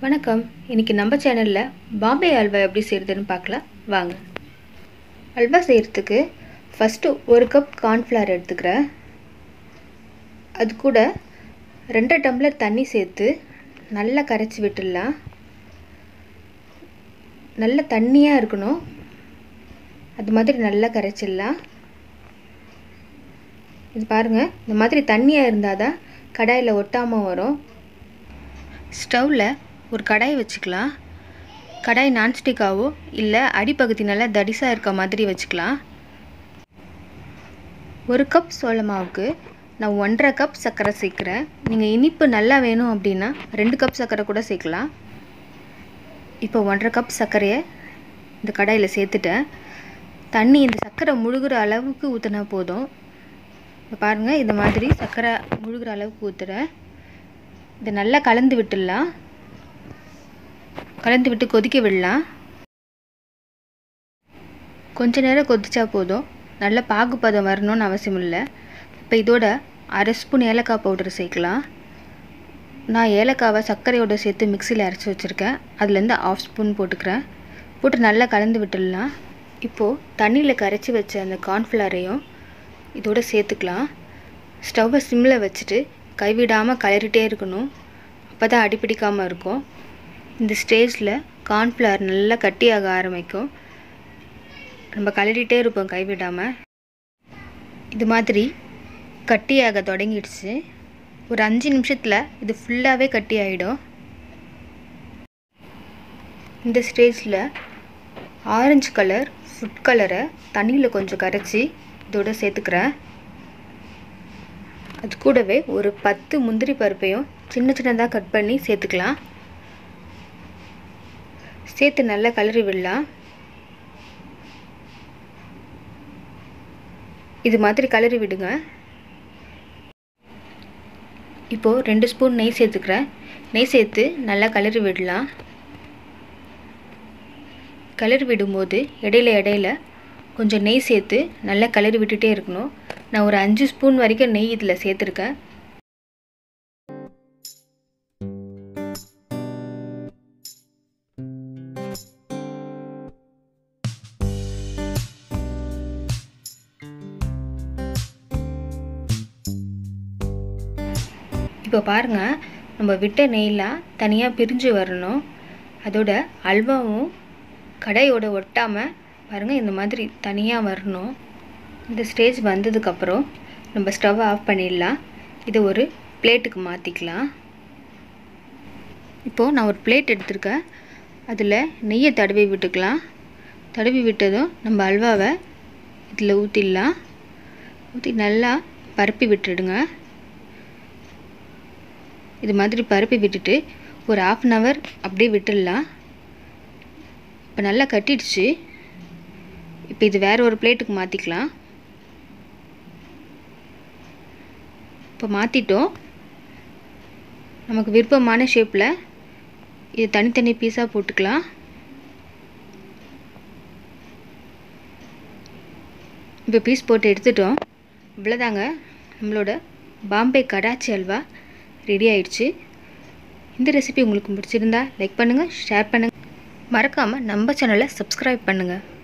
வணக்கம் இன்றைக்கி நம்ம சேனலில் பாம்பே அல்வா எப்படி செய்கிறதுன்னு பார்க்கலாம் வாங்க அல்வா செய்கிறதுக்கு ஃபஸ்ட்டு ஒரு கப் கார்ன்ஃப்ளவர் எடுத்துக்கிறேன் அது கூட ரெண்டு டம்ளர் தண்ணி சேர்த்து நல்லா கரைச்சி விட்டுடலாம் நல்ல தண்ணியாக இருக்கணும் அது மாதிரி நல்லா கரைச்சிடலாம் இது பாருங்கள் இந்த மாதிரி தண்ணியாக இருந்தால் தான் கடாயில் ஒட்டாமல் வரும் ஸ்டவ்வில் ஒரு கடாய் வச்சுக்கலாம் கடாய் நான்ஸ்டிக்காவோ இல்லை அடிப்பகுதி நல்லா தடிசாக இருக்க மாதிரி வச்சுக்கலாம் ஒரு கப் சோள மாவுக்கு நான் ஒன்றரை கப் சர்க்கரை சேர்க்குறேன் நீங்கள் இனிப்பு நல்லா வேணும் அப்படின்னா ரெண்டு கப் சர்க்கரை கூட சேர்க்கலாம் இப்போ ஒன்றரை கப் சர்க்கரையை இந்த கடாயில் சேர்த்துட்டேன் தண்ணி இந்த சர்க்கரை முழுகிற அளவுக்கு ஊற்றினா போதும் இப்போ பாருங்கள் இந்த மாதிரி சர்க்கரை முழுகிற அளவுக்கு ஊற்றுறேன் இதை நல்லா கலந்து விட்டுடலாம் கலந்து விட்டு கொதிக்க விடலாம் கொஞ்ச நேரம் கொதிச்சா போதும் நல்ல பாகுப்பதம் வரணும்னு அவசியம் இல்லை இப்போ இதோட அரை ஸ்பூன் ஏலக்காய் பவுடர் சேர்க்கலாம் நான் ஏலக்காவை சர்க்கரையோட சேர்த்து மிக்சியில் அரைச்சி வச்சுருக்கேன் அதுலேருந்து ஆஃப் ஸ்பூன் போட்டுக்கிறேன் போட்டு நல்லா கலந்து விட்டுடலாம் இப்போது தண்ணியில் கரைச்சி வச்ச அந்த கார்ன்ஃப்ளவரையும் இதோட சேர்த்துக்கலாம் ஸ்டவ்வை சிம்மில் வச்சுட்டு கைவிடாமல் கலரிட்டே இருக்கணும் அப்போ தான் அடிப்பிடிக்காமல் இருக்கும் இந்த ஸ்டேஜில் கார்ன்ஃப்ளவர் நல்லா கட்டியாக ஆரம்பிக்கும் நம்ம கலரிட்டே இருப்போம் கைவிடாமல் இது மாதிரி கட்டியாக தொடங்கிடுச்சு ஒரு அஞ்சு நிமிஷத்தில் இது ஃபுல்லாகவே கட்டி ஆகிடும் இந்த ஸ்டேஜில் ஆரஞ்சு கலர் ஃபுட் கலரை தண்ணியில் கொஞ்சம் கரைச்சி இதோட சேர்த்துக்கிறேன் அது கூடவே ஒரு பத்து முந்திரி பருப்பையும் சின்ன சின்னதாக கட் பண்ணி சேர்த்துக்கலாம் சேர்த்து நல்லா கலரி விடலாம் இது மாதிரி கலரி விடுங்க இப்போது ரெண்டு ஸ்பூன் நெய் சேர்த்துக்கிறேன் நெய் சேர்த்து நல்லா கலரி விடலாம் கலரி விடும்போது இடையில இடையில கொஞ்சம் நெய் சேர்த்து நல்லா கலரி விட்டுட்டே இருக்கணும் நான் ஒரு அஞ்சு ஸ்பூன் வரைக்கும் நெய் இதில் சேர்த்துருக்கேன் இப்போ பாருங்கள் நம்ம விட்ட நெய்லாம் தனியாக பிரிஞ்சு வரணும் அதோட அல்வாவும் கடையோட ஒட்டாமல் பாருங்கள் இந்த மாதிரி தனியாக வரணும் இந்த ஸ்டேஜ் வந்ததுக்கப்புறம் நம்ம ஸ்டவ்வை ஆஃப் பண்ணிடலாம் இதை ஒரு பிளேட்டுக்கு மாற்றிக்கலாம் இப்போது நான் ஒரு பிளேட் எடுத்திருக்கேன் அதில் நெய்யை தடவி விட்டுக்கலாம் தடவி விட்டதும் நம்ம அல்வாவை இதில் ஊற்றிடலாம் ஊற்றி நல்லா பரப்பி விட்டுடுங்க இது மாதிரி பரப்பி விட்டுட்டு ஒரு ஆஃப் அன் ஹவர் அப்படியே விட்டுடலாம் இப்போ நல்லா கட்டிடுச்சு இப்போ இது வேறு ஒரு பிளேட்டுக்கு மாற்றிக்கலாம் இப்போ மாற்றிட்டோம் நமக்கு விருப்பமான ஷேப்பில் இது தனித்தனி பீஸாக போட்டுக்கலாம் இப்போ பீஸ் போட்டு எடுத்துட்டோம் இவ்வளோதாங்க நம்மளோட பாம்பே கடாச்சி அல்வா ரெடி ஆயிடுச்சு இந்த ரெசிபி உங்களுக்கு பிடிச்சிருந்தா லைக் பண்ணுங்கள் ஷேர் பண்ணுங்கள் மறக்காமல் நம்ம சேனலை சப்ஸ்கிரைப் பண்ணுங்கள்